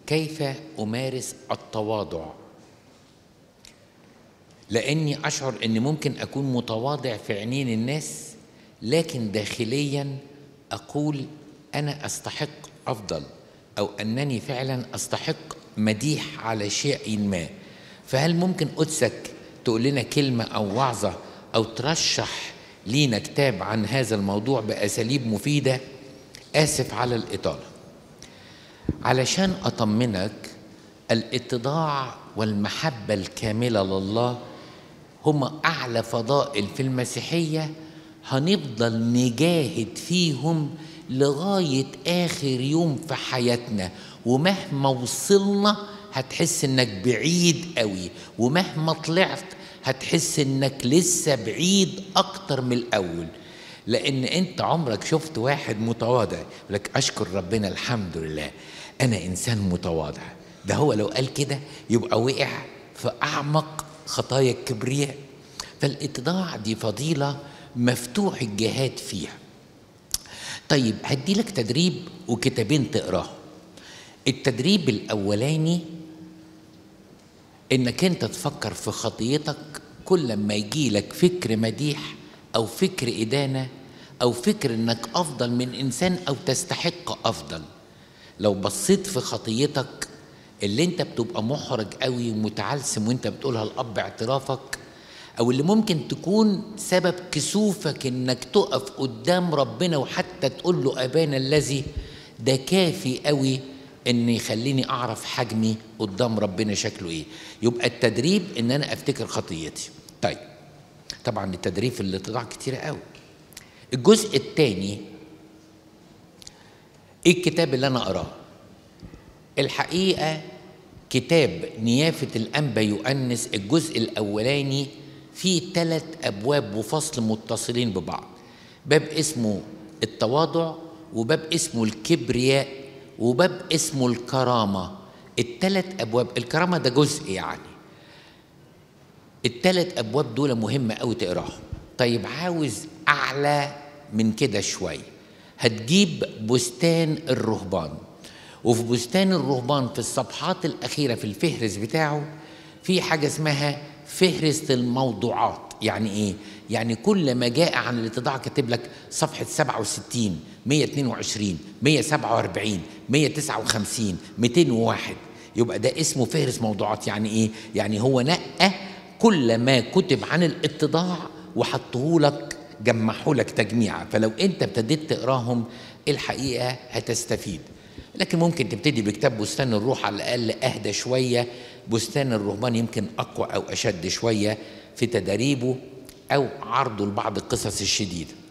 كيف امارس التواضع لاني اشعر ان ممكن اكون متواضع في عينين الناس لكن داخليا اقول انا استحق افضل او انني فعلا استحق مديح على شيء ما فهل ممكن قدسك تقول لنا كلمه او وعظه او ترشح لينا كتاب عن هذا الموضوع باساليب مفيده اسف على الاطاله علشان اطمنك الاتضاع والمحبه الكامله لله هما اعلى فضائل في المسيحيه هنفضل نجاهد فيهم لغايه اخر يوم في حياتنا ومهما وصلنا هتحس انك بعيد قوي ومهما طلعت هتحس انك لسه بعيد اكتر من الاول لان انت عمرك شفت واحد متواضع يقول لك اشكر ربنا الحمد لله انا انسان متواضع ده هو لو قال كده يبقى وقع في اعمق خطايا الكبرياء فالاتضاع دي فضيله مفتوح الجهاد فيها طيب هدي لك تدريب وكتابين تقراه التدريب الاولاني انك انت تفكر في خطيتك كل ما يجي لك فكر مديح او فكر ادانه او فكر انك افضل من انسان او تستحق افضل لو بصيت في خطيتك اللي انت بتبقى محرج قوي ومتعلسم وانت بتقولها لاب اعترافك او اللي ممكن تكون سبب كسوفك انك تقف قدام ربنا وحتى تقول له ابانا الذي ده كافي قوي ان يخليني اعرف حجمي قدام ربنا شكله ايه يبقى التدريب ان انا افتكر خطيتي طيب طبعا التدريب في الاتضاع كتير قوي الجزء الثاني ايه الكتاب اللي انا اقراه الحقيقه كتاب نيافه الانبا يؤنس الجزء الاولاني فيه ثلاث ابواب وفصل متصلين ببعض باب اسمه التواضع وباب اسمه الكبرياء وباب اسمه الكرامه الثلاث ابواب الكرامه ده جزء يعني الثلاث ابواب دول مهمه قوي تقراهم طيب عاوز اعلى من كده شويه هتجيب بستان الرهبان وفي بستان الرهبان في الصفحات الأخيرة في الفهرس بتاعه في حاجة اسمها فهرس الموضوعات يعني إيه؟ يعني كل ما جاء عن الاتضاع كاتب لك صفحة 67 122 147 159 201 يبقى ده اسمه فهرس موضوعات يعني إيه؟ يعني هو نقى كل ما كتب عن الاتضاع وحطه لك جمعه لك تجميعة فلو انت ابتديت تقراهم الحقيقة هتستفيد لكن ممكن تبتدي بكتاب بستان الروح على الأقل أهدى شوية بستان الرهبان يمكن أقوى أو أشد شوية في تدريبه أو عرضه لبعض القصص الشديدة